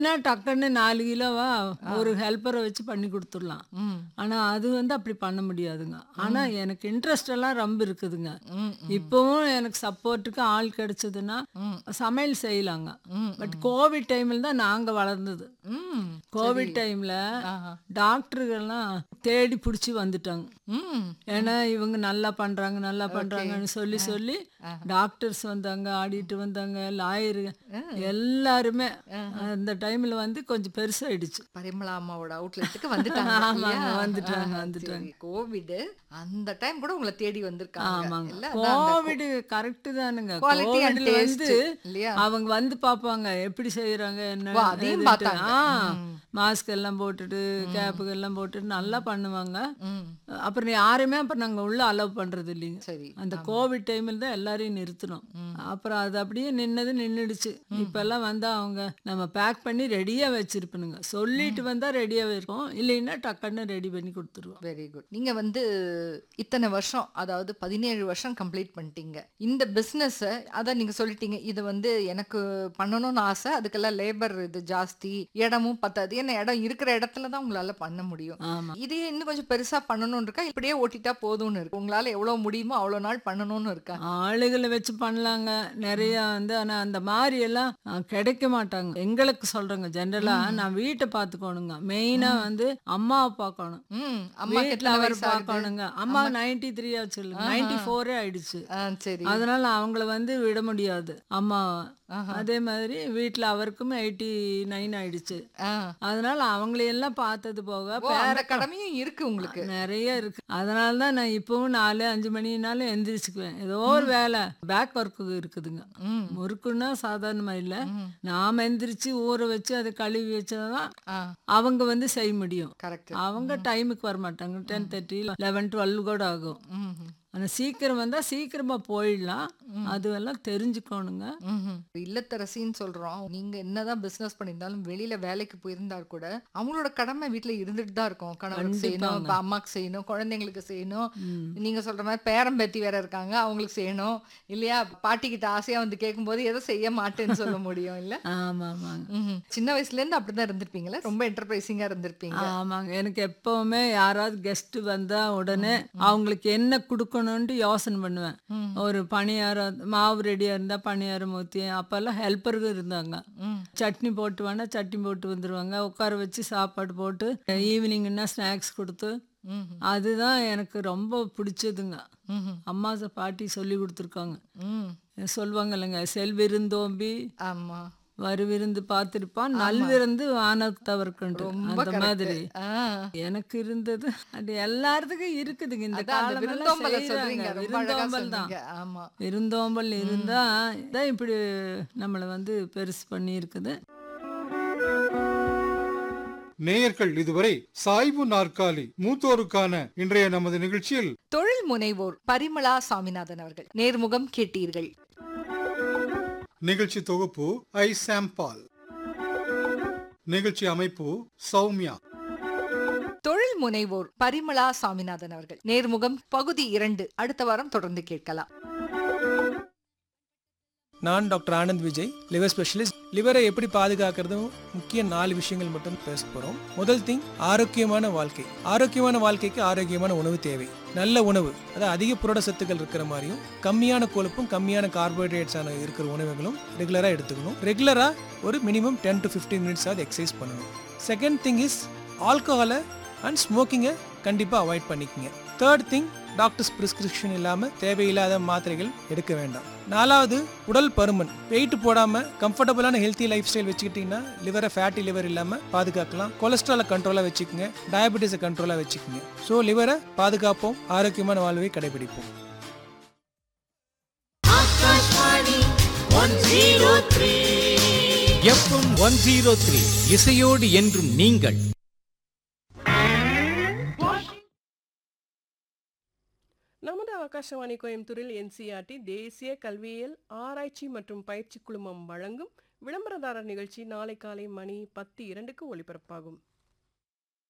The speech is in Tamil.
நான் டக்குன்னு நாலு கிலோவா ஒரு ஹெல்ப்பரை வச்சு பண்ணி கொடுத்துடலாம் ம் ஆனால் அது வந்து அப்படி பண்ண முடியாதுங்க ஆனால் எனக்கு இன்ட்ரெஸ்ட் எல்லாம் ரொம்ப இருக்குதுங்க ம் இப்போவும் எனக்கு சப்போர்ட்டுக்கு ஆள் கிடைச்சதுன்னா ம். சமையல் செய்யலாங்க ம் பட் கோவிட் டைமில் தான் நாங்கள் வளர்ந்தது ம் கோவிட் டைமில் ஆஹா. டாக்டருகள்லாம் தேடி பிடிச்சி வந்துட்டாங்க ம் ஏன்னா இவங்க நல்லா பண்றாங்க நல்லா பண்றாங்கன்னு சொல்லி சொல்லி டாக்டர்ஸ் வந்தாங்க ஆடிட்டு வந்தாங்க லாயரு எல்லாருமே அந்த டைம்ல வந்து கொஞ்சம் பெருசாயிடுச்சு பரிமளா அம்மாவோட அவுட்லெட்டுக்கு வந்துட்டாங்க ஆமாங்க, இல்லையா? வந்துட்டாங்க, ஆ, வந்துட்டாங்க. சரி. கோவிட் அந்த டைம் கூட உங்களை தேடி வந்திருக்காங்க ஆமாங்க இல்ல அதான் அந்த கோவிட் கரெக்ட் தானுங்க Quality and கோவிட்ல taste, வந்து இல்லையா? அவங்க வந்து பாப்பாங்க எப்படி செய்யறாங்க என்ன ஓ, அதையும் ஏதுன்ட்டு. பார்த்தாங்க. ஆ மாஸ்க் எல்லாம் போட்டுட்டு கேப்புக்கு எல்லாம் போட்டுட்டு நல்லா பண்ணுவாங்க ம் அப்புறம் யாருமே அப்புறம் நாங்க உள்ள அலோவ் பண்றது இல்லைங்க சரி அந்த கோவிட் டைமில் தான் எல்லாரையும் நிறுத்தணும் அப்புறம் அது அப்படியே நின்னது நின்றுடுச்சு இப்பெல்லாம் வந்தா அவங்க நம்ம பேக் பண்ணி ரெடியா வச்சிருப்பணுங்க சொல்லிட்டு வந்தா ரெடியாவே இருக்கும் இல்லைன்னா டக்குன்னு ரெடி பண்ணி கொடுத்துருவோம் வெரி குட் நீங்க வந்து இத்தனை வருஷம் அதாவது பதினேழு வருஷம் கம்ப்ளீட் பண்ணிட்டீங்க இந்த பிஸ்னஸ் அதான் நீங்க சொல்லிட்டீங்க இது வந்து எனக்கு பண்ணணும்னு ஆசை அதுக்கெல்லாம் லேபர் இது ஜாஸ்தி இடமும் பத்தாது ஏன்னா இடம் இருக்கிற இடத்துல தான் உங்களால பண்ண முடியும் ஆமா இதே இன்னும் கொஞ்சம் பெருசா பண்ணணும்னு இருக்கா இப்படியே ஓட்டிட்டா போதும்னு இருக்கு உங்களால எவ்வளவு முடியுமோ அவ்வளவு நாள் பண்ணணும்னு இருக்கா ஆளுகளை வச்சு பண்ணலாங்க நிறைய வந்து ஆனா அந்த மாதிரி எல்லாம் அஹ், கிடைக்க மாட்டாங்க எங்களுக்கு சொல்றேங்க ஜென்ரலா நான் வீட்டை பார்த்துக்கணுங்க மெயினா வந்து அம்மாவை பார்க்கணும் ம் அம்மா வீட்டுல கிட்ட அவர் பார்க்கணுங்க அம்மா நைன்டி த்ரீ சொல்லுங்க நைன்டி ஃபோரே ஆயிடுச்சு சரி அதனால அவங்கள வந்து விட முடியாது அம்மா ஆஹா. அதே மாதிரி வீட்ல அவருக்கும் எயிட்டி நைன் ஆயிடுச்சு ஆ. அதனால அவங்களையெல்லாம் பார்த்தது போக ஓ, அந்த கடமையும் இருக்கு உங்களுக்கு நிறைய இருக்கு அதனால தான் நான் இப்பவும் நாலு அஞ்சு மணினாலும் எந்திரிச்சுக்குவேன் ஏதோ ஒரு வேலை பேக் ஒர்க்கு இருக்குதுங்க ம். முறுக்குன்னா சாதாரணமா இல்ல நாம எந்திரிச்சு ஊற வச்சு அதை கழுவி வச்சாதான் ஆ அவங்க வந்து செய்ய முடியும் கரெக்ட் அவங்க டைமுக்கு வர மாட்டாங்க டென் தேர்ட்டி லெவன் டுவெல் கூட ஆகும் ம் ஆனா சீக்கிரம் வந்தா சீக்கிரமா போயிடலாம் அதுவெல்லாம் தெரிஞ்சுக்கணுங்க ம்ஹும். இல்லத்தரசின்னு சொல்றோம் நீங்க என்னதான் பிசினஸ் பண்ணியிருந்தாலும் வெளியில வேலைக்கு போயிருந்தா கூட அவங்களோட கடமை வீட்ல இருந்துட்டு தான் இருக்கும் கணவருக்கு செய்யணும் இப்ப அம்மாக்கு செய்யணும் குழந்தைங்களுக்கு செய்யணும் நீங்க சொல்ற மாதிரி பேரம் பேத்தி வேற இருக்காங்க அவங்களுக்கு செய்யணும் இல்லையா பாட்டி கிட்ட ஆசையா வந்து கேட்கும்போது எதை செய்ய மாட்டேன்னு சொல்ல முடியும் இல்ல ஆமா ஆமாங்க ம்ஹும். சின்ன வயசுல இருந்து அப்படிதான் இருந்திருப்பீங்களா ரொம்ப என்டர்பிரைசிங்கா இருந்திருப்பீங்க ஆமாங்க எனக்கு எப்பவுமே யாராவது கெஸ்ட் வந்தா உடனே அவங்களுக்கு என்ன கொடுக்கணும்ட்டு யோசனை பண்ணுவேன் ஒரு பணியாரம் மாவு ரெடியா இருந்தா பணியாரம் ஊற்றி அப்பெல்லாம் ஹெல்ப்பருக்கு இருந்தாங்க ம். சட்னி போட்டு வேணா சட்னி போட்டு வந்துருவாங்க உட்கார வச்சு சாப்பாடு போட்டு ஈவினிங்னா ஸ்நாக்ஸ் கொடுத்து ம்ஹும். அதுதான் எனக்கு ரொம்ப பிடிச்சதுங்க ம்ஹும். அம்மா பாட்டி சொல்லி கொடுத்துருக்காங்க ம். சொல்லுவாங்க இல்லைங்க செல்விருந்தோம்பி ஆமா வருவிருந்து பார்த்திருப்பான் நல்விருந்து வானத்தவர்க்குண்டு அந்த மாதிரி ஆ. எனக்கு இருந்தது அது எல்லாத்துக்கும் இருக்குதுங்க இந்த அதான் அந்த காலமெல்லாம் விருந்தோம்பலை செய்றாங்க. சொல்றீங்க ரொம்ப அழகா விருந்தோம்பல் தான் சொன்னீங்க ஆமா விருந்தோம்பல் இருந்தா தான் இப்படி நம்மளை வந்து பெருசு பண்ணி இருக்குது நேயர்கள் இதுவரை சாய்வு நாற்காலி மூத்தோருக்கான இன்றைய நமது நிகழ்ச்சியில் தொழில் முனைவோர் பரிமளா சாமிநாதன் அவர்கள் நேர்முகம் கேட்டீர்கள் நிகழ்ச்சி தொகுப்பு ஐ சாம்பால் நிகழ்ச்சி அமைப்பு சௌமியா தொழில் முனைவோர் பரிமளா சாமிநாதன் அவர்கள் நேர்முகம் பகுதி இரண்டு அடுத்த வாரம் தொடர்ந்து கேட்கலாம் நான் doctor Anand Vijay liver specialist லிவரை எப்படி பாதுகாக்கிறது முக்கிய நாலு விஷயங்கள் மட்டும் பேச போகிறோம் முதல் திங் ஆரோக்கியமான வாழ்க்கை ஆரோக்கியமான வாழ்க்கைக்கு ஆரோக்கியமான உணவு தேவை நல்ல உணவு அதாவது அதிக புரட சத்துக்கள் இருக்கிற மாதிரியும் கம்மியான கொழுப்பும் கம்மியான கார்போஹைட்ரேட்ஸான இருக்கிற உணவுகளும் ரெகுலராக எடுத்துக்கணும் ரெகுலராக ஒரு minimum ten to fifteen minutes ஆகுது எக்ஸசைஸ் பண்ணணும் செகண்ட் திங் இஸ் ஆல்கஹாலை அண்ட் ஸ்மோக்கிங்கை கண்டிப்பாக அவாய்ட் பண்ணிக்கங்க தேர்ட் திங் டாக்டர்ஸ் பிரிஸ்கிரிப்ஷன் இல்லாமல் தேவையில்லாத மாத்திரைகள் எடுக்க வேண்டாம் நாலாவது உடல் பருமன் வெயிட் போடாமல் கம்ஃபர்டபுளான ஹெல்த்தி லைஃப் ஸ்டைல் வச்சுக்கிட்டிங்கன்னா லிவரை ஃபேட்டி லிவர் இல்லாமல் பாதுகாக்கலாம் கொலஸ்ட்ராலை கண்ட்ரோலாக வச்சுக்கோங்க டயபெட்டிஸை கண்ட்ரோலாக வச்சுக்கோங்க ஸோ லிவரை பாதுகாப்போம் ஆரோக்கியமான வாழ்வை கடைபிடிப்போம் எஃப்எம் ஒன் ஜீரோ த்ரீ இசையோடு என்றும் நீங்கள் நமது ஆகாஷவாணி கோயம்புத்தூரில் என்சிஆர்டி தேசிய கல்வியியல் ஆராய்ச்சி மற்றும் பயிற்சி குழுமம் வழங்கும் விளம்பரதாரர் நிகழ்ச்சி நாளை காலை மணி பத்து இரண்டுக்கு ஒளிபரப்பாகும்